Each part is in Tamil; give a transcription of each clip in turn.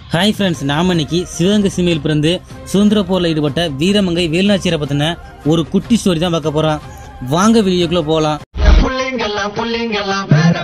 ஹாய் ஃப்ரெண்ட்ஸ் நாம இன்னைக்கு சிவகங்கை சீமையில் பிறந்து சுதந்திர போரில் ஈடுபட்ட வீரமங்கை வேலுநாச்சியரை பத்தின ஒரு குட்டி ஸ்டோரி தான் பார்க்க போறோம் வாங்க வீடியோக்குள்ள போகலாம் புள்ளிங்கெல்லாம் புள்ளிங்கெல்லாம்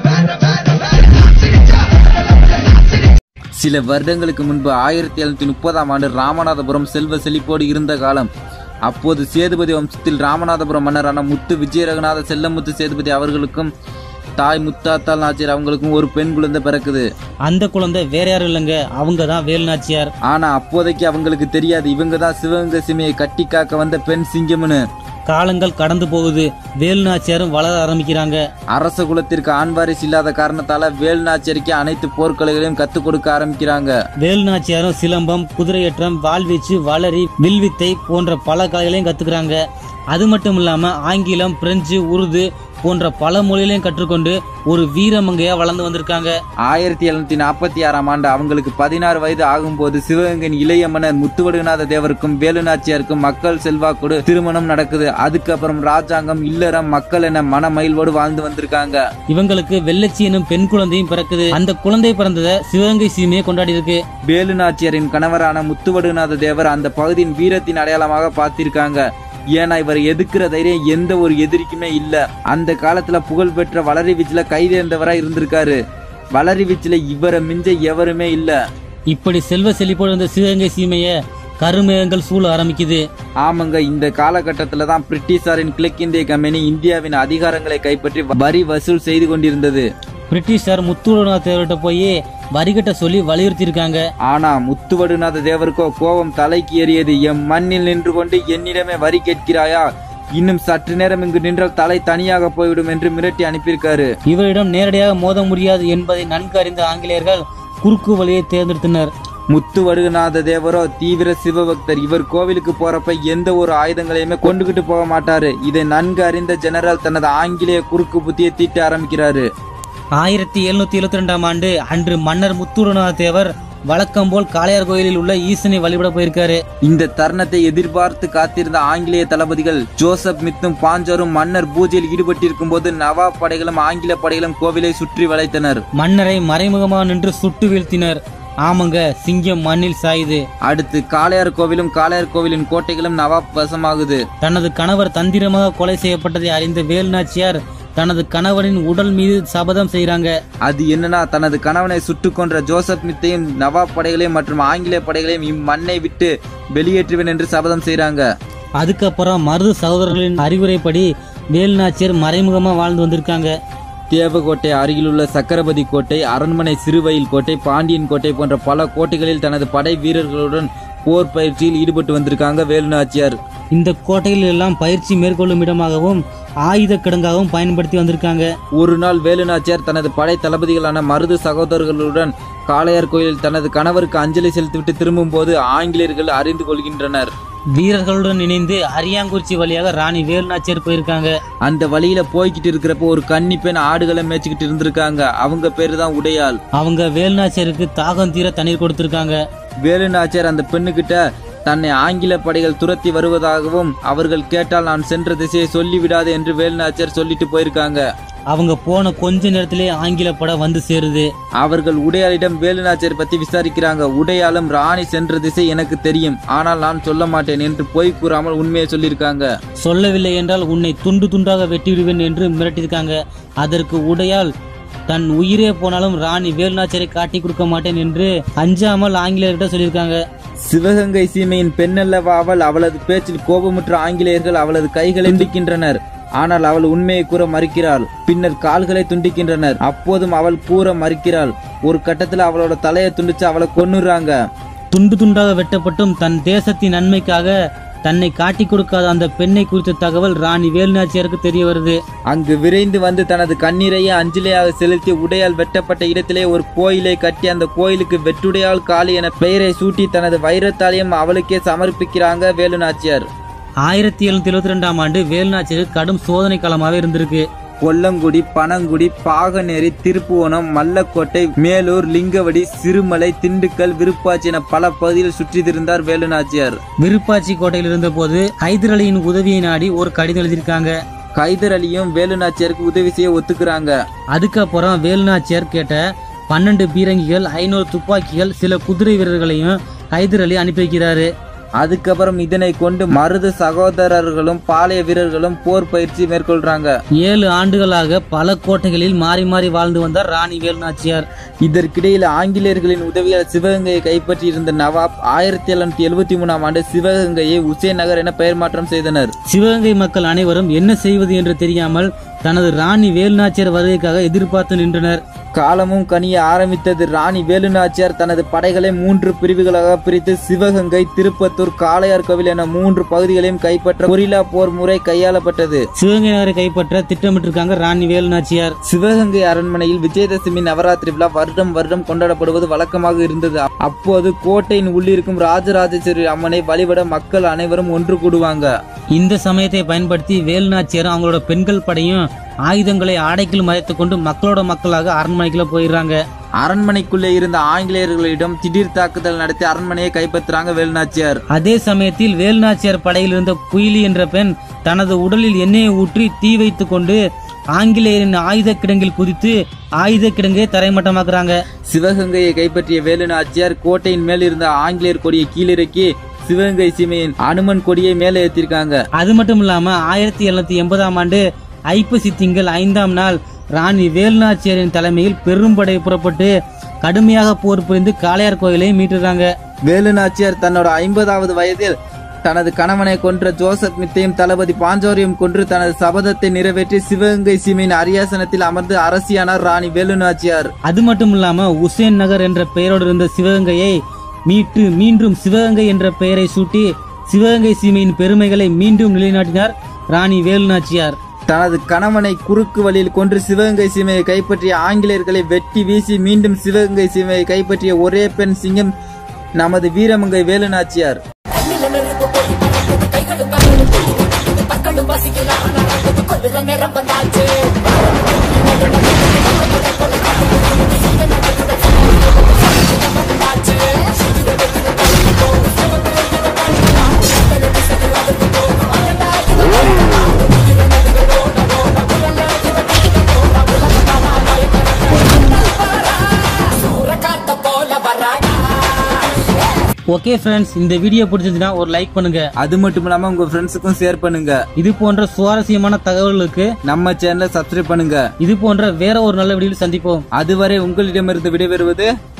சில வருடங்களுக்கு முன்பு ஆயிரத்தி எழுநூத்தி முப்பதாம் ஆண்டு ராமநாதபுரம் செல்வ செழிப்போடு இருந்த காலம் அப்போது சேதுபதி வம்சத்தில் ராமநாதபுரம் மன்னரான முத்து விஜய ரகுநாத செல்லமுத்து சேதுபதி அவர்களுக்கும் தாய் முத்தாத்தாள் நாச்சியார் அவங்களுக்கும் ஒரு பெண் குழந்தை பிறக்குது அந்த குழந்தை வேற யாரும் இல்லைங்க அவங்க தான் வேலுநாச்சியார் ஆனா அப்போதைக்கு அவங்களுக்கு தெரியாது இவங்க தான் சிவகங்கை சீமையை கட்டி காக்க வந்த பெண் சிங்கம்னு காலங்கள் கடந்து போகுது வேலுநாச்சியாரும் வளர ஆரம்பிக்கிறாங்க அரச குலத்திற்கு ஆண் வாரிசு இல்லாத காரணத்தால வேலுநாச்சியருக்கு அனைத்து போர்க்கலைகளையும் கத்துக் கொடுக்க ஆரம்பிக்கிறாங்க வேலுநாச்சியாரும் சிலம்பம் குதிரையேற்றம் வாள்வீச்சு வளரி வில்வித்தை போன்ற பல கலைகளையும் கத்துக்கிறாங்க அது மட்டும் இல்லாம ஆங்கிலம் பிரெஞ்சு உருது போன்ற பல மொழிகளையும் கற்றுக்கொண்டு ஒரு வீரமங்கையா வளர்ந்து வந்திருக்காங்க ஆயிரத்தி எழுநூத்தி நாற்பத்தி ஆறாம் ஆண்டு அவங்களுக்கு பதினாறு வயது ஆகும்போது சிவகங்கையின் இளைய மன்னர் முத்துவடுகநாத தேவருக்கும் வேலுநாச்சியாருக்கும் மக்கள் செல்வாக்கோடு திருமணம் நடக்குது அதுக்கப்புறம் ராஜாங்கம் இல்லறம் மக்கள் என மன மகிழ்வோடு வாழ்ந்து வந்திருக்காங்க இவங்களுக்கு வெள்ளச்சி எனும் பெண் குழந்தையும் பிறக்குது அந்த குழந்தை பிறந்ததை சிவகங்கை சீமையை கொண்டாடி இருக்கு வேலுநாச்சியாரின் கணவரான முத்துவடுகநாத தேவர் அந்த பகுதியின் வீரத்தின் அடையாளமாக பார்த்திருக்காங்க ஏன்னா இவர் எதுக்குற தைரியம் எந்த ஒரு எதிரிக்குமே இல்ல அந்த காலத்துல புகழ்பெற்ற வளரி வீச்சுல கைதேர்ந்தவரா இருந்திருக்காரு வளரி வீச்சுல இவரை மிஞ்ச எவருமே இல்ல இப்படி செல்வ செழிப்போடு இருந்த சிவகங்கை சீமையை கருமேகங்கள் சூழ ஆரம்பிக்குது ஆமாங்க இந்த காலகட்டத்துல தான் பிரிட்டிஷாரின் கிழக்கிந்திய கம்பெனி இந்தியாவின் அதிகாரங்களை கைப்பற்றி வரி வசூல் செய்து கொண்டிருந்தது பிரிட்டிஷார் முத்துவடுநாத தேவர்கிட்ட போய் வரிகட்ட சொல்லி வலியுறுத்தி இருக்காங்க ஆனா முத்துவடுநாத தேவருக்கோ கோபம் தலைக்கு ஏறியது எம் மண்ணில் நின்று கொண்டு என்னிடமே வரி கேட்கிறாயா இன்னும் சற்று நேரம் இங்கு நின்றால் தலை தனியாக போய்விடும் என்று மிரட்டி அனுப்பியிருக்காரு இவரிடம் நேரடியாக மோத முடியாது என்பதை நன்கு அறிந்த ஆங்கிலேயர்கள் குறுக்கு வழியை தேர்ந்தெடுத்தனர் முத்துவடுநாத தேவரோ தீவிர சிவபக்தர் இவர் கோவிலுக்கு போறப்ப எந்த ஒரு ஆயுதங்களையுமே கொண்டுகிட்டு போக மாட்டாரு இதை நன்கு அறிந்த ஜெனரல் தனது ஆங்கிலேய குறுக்கு புத்தியை தீட்ட ஆரம்பிக்கிறாரு ஆயிரத்தி எழுநூத்தி எழுபத்தி ரெண்டாம் ஆண்டு அன்று மன்னர் முத்துவடுநாத தேவர் வழக்கம் போல் காளையார் கோயிலில் உள்ள ஈசனை வழிபட போயிருக்காரு இந்த தருணத்தை எதிர்பார்த்து காத்திருந்த ஆங்கிலேய தளபதிகள் ஜோசப் மித்தும் பாஞ்சரும் மன்னர் பூஜையில் ஈடுபட்டிருக்கும் போது நவாப் படைகளும் ஆங்கில படைகளும் கோவிலை சுற்றி வளைத்தனர் மன்னரை மறைமுகமாக நின்று சுட்டு வீழ்த்தினர் ஆமாங்க சிங்கம் மண்ணில் சாயுது அடுத்து காளையார் கோவிலும் காளையார் கோவிலின் கோட்டைகளும் நவாப் வசமாகுது தனது கணவர் தந்திரமாக கொலை செய்யப்பட்டதை அறிந்த வேலுநாச்சியார் தனது கணவனின் உடல் மீது சபதம் செய்றாங்க அது என்னன்னா தனது கணவனை சுட்டுக் கொன்ற ஜோசப் மித்தையும் நவாப் படைகளையும் மற்றும் ஆங்கிலேய படைகளையும் இம்மண்ணை விட்டு வெளியேற்றுவேன் என்று சபதம் செய்றாங்க அதுக்கப்புறம் மருது சகோதரர்களின் அறிவுரைப்படி வேலுநாச்சியார் மறைமுகமா வாழ்ந்து வந்திருக்காங்க தேவகோட்டை அருகிலுள்ள சக்கரபதி கோட்டை அரண்மனை சிறுவயில் கோட்டை பாண்டியன் கோட்டை போன்ற பல கோட்டைகளில் தனது படை வீரர்களுடன் போர் பயிற்சியில் ஈடுபட்டு வந்திருக்காங்க வேலுநாச்சியார் இந்த கோட்டையில் எல்லாம் பயிற்சி மேற்கொள்ளும் இடமாகவும் ஆயுத கிடங்காகவும் பயன்படுத்தி வந்திருக்காங்க ஒரு நாள் வேலுநாச்சியார் தனது படை தளபதிகளான மருது சகோதரர்களுடன் காளையார் கோயிலில் தனது கணவருக்கு அஞ்சலி செலுத்திவிட்டு திரும்பும்போது ஆங்கிலேயர்கள் அறிந்து கொள்கின்றனர் வீரர்களுடன் இணைந்து அரியாங்குறிச்சி வழியாக ராணி வேலுநாச்சியார் போயிருக்காங்க அந்த வழியில போய்கிட்டு இருக்கிறப்போ ஒரு கன்னி பெண் ஆடுகளை மேய்ச்சிக்கிட்டு இருந்திருக்காங்க அவங்க பேரு தான் உடையாள் அவங்க வேலுநாச்சியாருக்கு தாகம் தீர தண்ணீர் கொடுத்திருக்காங்க வேலுநாச்சியார் அந்த பெண்ணுகிட்ட தன்னை ஆங்கில படைகள் துரத்தி வருவதாகவும் அவர்கள் கேட்டால் நான் சென்ற திசையை சொல்லிவிடாது என்று வேலுநாச்சியார் சொல்லிட்டு போயிருக்காங்க அவங்க போன கொஞ்ச நேரத்திலே ஆங்கில படம் வந்து சேருது அவர்கள் உடையாளிடம் வேலுநாச்சியார் பத்தி விசாரிக்கிறாங்க உடையாளும் ராணி சென்ற திசை எனக்கு தெரியும் ஆனால் நான் சொல்ல மாட்டேன் என்று பொய் கூறாமல் உண்மையை சொல்லியிருக்காங்க சொல்லவில்லை என்றால் உன்னை துண்டு துண்டாக வெட்டிவிடுவேன் என்று மிரட்டியிருக்காங்க அதற்கு உடையால் தன் உயிரே போனாலும் ராணி வேலுநாச்சியரை காட்டி கொடுக்க மாட்டேன் என்று அஞ்சாமல் ஆங்கிலேயர்கிட்ட சொல்லியிருக்காங்க சிவகங்கை சீமையின் பெண்ணல்லவா அவள் அவளது பேச்சில் கோபமுற்ற ஆங்கிலேயர்கள் அவளது கைகளை துண்டிக்கின்றனர் ஆனால் அவள் உண்மையை கூற மறுக்கிறாள் பின்னர் கால்களை துண்டிக்கின்றனர் அப்போதும் அவள் கூற மறுக்கிறாள் ஒரு கட்டத்துல அவளோட தலையை துண்டிச்சு அவளை கொன்னுறாங்க துண்டு துண்டாக வெட்டப்பட்டும் தன் தேசத்தின் நன்மைக்காக தன்னை காட்டி கொடுக்காத அந்த பெண்ணை குறித்த தகவல் ராணி வேலுநாச்சியாருக்கு தெரிய வருது அங்கு விரைந்து வந்து தனது கண்ணீரையே அஞ்சலியாக செலுத்தி உடையால் வெட்டப்பட்ட இடத்திலே ஒரு கோயிலை கட்டி அந்த கோயிலுக்கு வெற்றுடையாள் காளி என பெயரை சூட்டி தனது வைரத்தாலையும் அவளுக்கே சமர்ப்பிக்கிறாங்க வேலுநாச்சியார் ஆயிரத்தி எழுநூத்தி எழுபத்தி ரெண்டாம் ஆண்டு வேலுநாச்சியாருக்கு கடும் சோதனை காலமாகவே இருந்திருக்கு கொல்லங்குடி பனங்குடி பாகநேரி திருப்புவனம் மல்லக்கோட்டை மேலூர் லிங்கவடி சிறுமலை திண்டுக்கல் விருப்பாச்சி என பல பகுதியில் சுற்றி திரிந்தார் வேலுநாச்சியார் விருப்பாச்சி கோட்டையில் இருந்தபோது ஹைதர் அலியின் உதவியை நாடி ஒரு கடிதம் எழுதியிருக்காங்க கைதர் அலியும் வேலுநாச்சியாருக்கு உதவி செய்ய ஒத்துக்கிறாங்க அதுக்கப்புறம் வேலுநாச்சியார் கேட்ட பன்னெண்டு பீரங்கிகள் ஐநூறு துப்பாக்கிகள் சில குதிரை வீரர்களையும் ஹைதர் அலி அனுப்பி வைக்கிறாரு அதுக்கப்புறம் இதனை கொண்டு மருது சகோதரர்களும் பாளைய வீரர்களும் போர் பயிற்சி மேற்கொள்றாங்க ஏழு ஆண்டுகளாக பல கோட்டைகளில் மாறி மாறி வாழ்ந்து வந்தார் ராணி வேலு நாச்சியார் இதற்கிடையில் ஆங்கிலேயர்களின் உதவியால் சிவகங்கையை கைப்பற்றி இருந்த நவாப் ஆயிரத்தி எழுநூத்தி எழுபத்தி மூணாம் ஆண்டு சிவகங்கையை உசேன் நகர் என பெயர் மாற்றம் செய்தனர் சிவகங்கை மக்கள் அனைவரும் என்ன செய்வது என்று தெரியாமல் தனது ராணி வேலுநாச்சியார் வருகைக்காக எதிர்பார்த்து நின்றனர் காலமும் கனிய ஆரம்பித்தது ராணி வேலுநாச்சியார் தனது படைகளை மூன்று பிரிவுகளாக பிரித்து சிவகங்கை திருப்பத்தூர் காளையார் கோவில் என மூன்று பகுதிகளையும் கைப்பற்ற கொரில்லா போர் முறை கையாளப்பட்டது சிவகங்கை நகரை கைப்பற்ற திட்டமிட்டிருக்காங்க ராணி வேலுநாச்சியார் சிவகங்கை அரண்மனையில் விஜயதசமி நவராத்திரி விழா வருடம் வருடம் கொண்டாடப்படுவது வழக்கமாக இருந்தது அப்போது கோட்டையின் உள்ளிருக்கும் ராஜராஜேஸ்வரி அம்மனை வழிபட மக்கள் அனைவரும் ஒன்று கூடுவாங்க இந்த சமயத்தை பயன்படுத்தி வேலுநாச்சியாரும் அவங்களோட பெண்கள் படையும் ஆயுதங்களை ஆடைக்குள் மறைத்துக் கொண்டு மக்களோட மக்களாக அரண்மனைக்குள்ள போயிடுறாங்க அரண்மனைக்குள்ளே இருந்த ஆங்கிலேயர்களிடம் திடீர் தாக்குதல் நடத்தி அரண்மனையை கைப்பற்றுறாங்க வேலுநாச்சியார் அதே சமயத்தில் வேலுநாச்சியார் படையில் இருந்த குயிலி என்ற பெண் தனது உடலில் எண்ணெயை ஊற்றி தீ வைத்துக் கொண்டு ஆங்கிலேயரின் ஆயுத கிடங்கில் குதித்து ஆயுத கிடங்கை தரைமட்டமாக்குறாங்க சிவகங்கையை கைப்பற்றிய வேலுநாச்சியார் கோட்டையின் மேல் இருந்த ஆங்கிலேயர் கொடியை கீழிறக்கி சிவகங்கை சீமையின் அனுமன் கொடியை மேலே ஏற்றிருக்காங்க அது மட்டும் இல்லாம ஆயிரத்தி எழுநூத்தி எண்பதாம் ஆண்டு ஐப்பசி திங்கள் ஐந்தாம் நாள் ராணி வேலுநாச்சியாரின் தலைமையில் பெரும்படை புறப்பட்டு கடுமையாக போர் புரிந்து காளையார் கோயிலை மீட்டுறாங்க வேலுநாச்சியார் தன்னோட ஐம்பதாவது வயதில் தனது கணவனை கொன்ற ஜோசப் மித்தையும் தளபதி பாஞ்சோரையும் கொன்று தனது சபதத்தை நிறைவேற்றி சிவகங்கை சீமையின் அரியாசனத்தில் அமர்ந்து அரசியானார் ராணி வேலுநாச்சியார் அது மட்டும் இல்லாம உசேன் நகர் என்ற பெயரோடு இருந்த சிவகங்கையை மீட்டு மீண்டும் சிவகங்கை என்ற பெயரை சூட்டி சிவகங்கை சீமையின் பெருமைகளை மீண்டும் நிலைநாட்டினார் ராணி வேலுநாச்சியார் தனது கணவனை குறுக்கு வழியில் கொன்று சிவகங்கை சீமையை கைப்பற்றிய ஆங்கிலேயர்களை வெட்டி வீசி மீண்டும் சிவகங்கை சீமையை கைப்பற்றிய ஒரே பெண் சிங்கம் நமது வீரமங்கை வேலுநாச்சியார் ஓகே ஃப்ரெண்ட்ஸ் இந்த வீடியோ பிடிச்சிருந்துச்சுன்னா ஒரு லைக் பண்ணுங்க அது மட்டும் இல்லாம உங்க ஃப்ரெண்ட்ஸுக்கும் ஷேர் பண்ணுங்க இது போன்ற சுவாரஸ்யமான தகவல்களுக்கு நம்ம சேனலை சப்ஸ்கிரைப் பண்ணுங்க இது போன்ற வேற ஒரு நல்ல வீடியோவில் சந்திப்போம் அதுவரை உங்களிடமிருந்து விடைபெறுவது